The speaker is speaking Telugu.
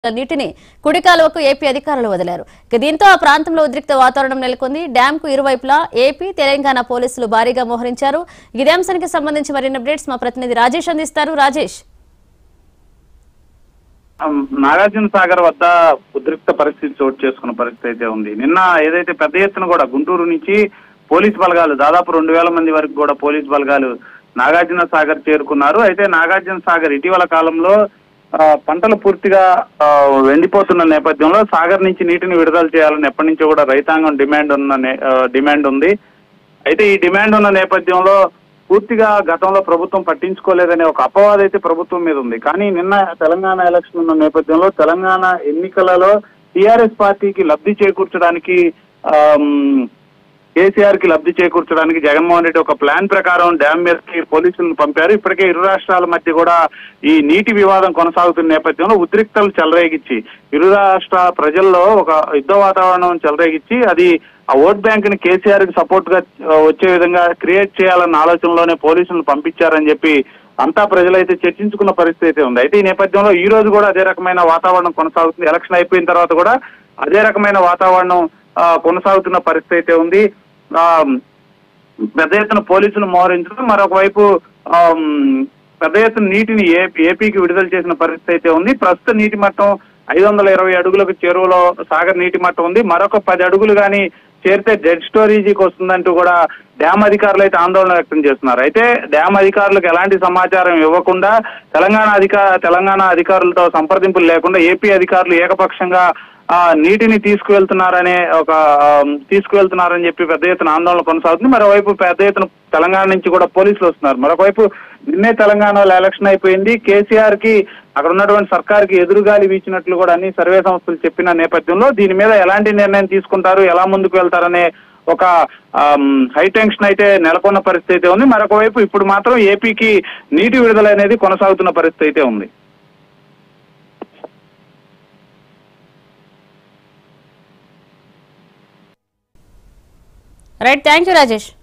నీటిని కుడి కాలువకు ఏపీ అధికారులు వదిలారు ఇక దీంతో ఆ ప్రాంతంలో ఉద్రిక్త వాతావరణం నెలకొంది డ్యాం కు ఇరువైపులా ఏపీ తెలంగాణ పోలీసులు భారీగా మోహరించారు ఇదే అంశానికి సంబంధించి మరిన్ని అప్డేట్స్ మా ప్రతినిధి రాజేష్ అందిస్తారు రాజేష్ నాగార్జున సాగర్ వద్ద ఉద్రిక్త పరిస్థితి చోటు చేసుకున్న పరిస్థితి అయితే ఉంది నిన్న ఏదైతే పెద్ద ఎత్తున కూడా గుంటూరు నుంచి పోలీస్ బలగాలు దాదాపు రెండు వేల మంది వరకు కూడా పోలీస్ బలగాలు నాగార్జున సాగర్ చేరుకున్నారు అయితే నాగార్జున సాగర్ ఇటీవల కాలంలో ఆ, పంటలు పూర్తిగా ఆ, ఎండిపోతున్న నేపథ్యంలో సాగర్ నుంచి నీటిని విడుదల చేయాలని ఎప్పటి నుంచో కూడా రైతాంగం డిమాండ్ ఉన్న నే- ఆ, డిమాండ్ ఉంది అయితే ఈ డిమాండ్ ఉన్న నేపథ్యంలో పూర్తిగా గతంలో ప్రభుత్వం పట్టించుకోలేదనే ఒక అపవాదం అయితే ప్రభుత్వం మీద ఉంది కానీ నిన్న తెలంగాణ ఎలక్షన్ ఉన్న నేపథ్యంలో తెలంగాణ ఎన్నికలలో టిఆర్ఎస్ పార్టీకి లబ్ధి చేకూర్చడానికి ఆమ్, కేసీఆర్ కి లబ్ధి చేకూర్చడానికి జగన్మోహన్ రెడ్డి ఒక ప్లాన్ ప్రకారం డ్యామ్ మీదకి పోలీసులను పంపారు ఇప్పటికే ఇరు రాష్ట్రాల మధ్య కూడా ఈ నీటి వివాదం కొనసాగుతున్న నేపథ్యంలో ఉద్రిక్తలు చెలరేగించి ఇరు రాష్ట్ర ప్రజల్లో ఒక యుద్ధ వాతావరణం చెలరేగించి అది ఆ ఓట్ బ్యాంక్ ని కేసీఆర్ కి సపోర్ట్ గా ఆ, వచ్చే విధంగా క్రియేట్ చేయాలన్న ఆలోచనలోనే పోలీసులను పంపించారని చెప్పి అంతా ప్రజలైతే చర్చించుకున్న పరిస్థితి అయితే ఉంది అయితే ఈ నేపథ్యంలో ఈ రోజు కూడా అదే రకమైన వాతావరణం కొనసాగుతుంది ఎలక్షన్ అయిపోయిన తర్వాత కూడా అదే రకమైన వాతావరణం ఆ, కొనసాగుతున్న పరిస్థితి అయితే ఉంది ఆ, పెద్ద ఎత్తున పోలీసులు మోహరించడం మరొక వైపు ఆమ్, పెద్ద ఎత్తున నీటిని ఏ- ఏపీకి విడుదల చేసిన పరిస్థితి అయితే ఉంది ప్రస్తుత నీటి మట్టం ఐదు వందల ఇరవై అడుగులకు చెరువులో సాగర్ నీటి మట్టం ఉంది మరొక పది అడుగులు కానీ చేరితే డెడ్ స్టోరేజీకి వస్తుందంటూ కూడా డ్యామ్ అధికారులు అయితే ఆందోళన వ్యక్తం చేస్తున్నారు అయితే డ్యామ్ అధికారులకు ఎలాంటి సమాచారం ఇవ్వకుండా తెలంగాణ అధికార తెలంగాణ అధికారులతో సంప్రదింపులు లేకుండా ఏపీ అధికారులు ఏకపక్షంగా ఆ నీటిని తీసుకువెళ్తున్నారనే ఒక ఆ, తీసుకువెళ్తున్నారని చెప్పి పెద్ద ఎత్తున ఆందోళన కొనసాగుతుంది మరోవైపు పెద్ద ఎత్తున తెలంగాణ నుంచి కూడా పోలీసులు వస్తున్నారు మరొకవైపు నిన్నే తెలంగాణలో ఎలక్షన్ అయిపోయింది కేసీఆర్ కి అక్కడ ఉన్నటువంటి సర్కార్ కి ఎదురుగాలి వీచినట్లు కూడా అన్ని సర్వే సంస్థలు చెప్పిన నేపథ్యంలో దీని మీద ఎలాంటి నిర్ణయం తీసుకుంటారు ఎలా ముందుకు వెళ్తారనే ఒక హై టెన్షన్ అయితే నెలకొన్న పరిస్థితి అయితే ఉంది మరొక వైపు ఇప్పుడు మాత్రం ఏపీకి నీటి విడుదల అనేది కొనసాగుతున్న పరిస్థితి అయితే ఉంది రైట్ థ్యాంక్ యూ రాజేష్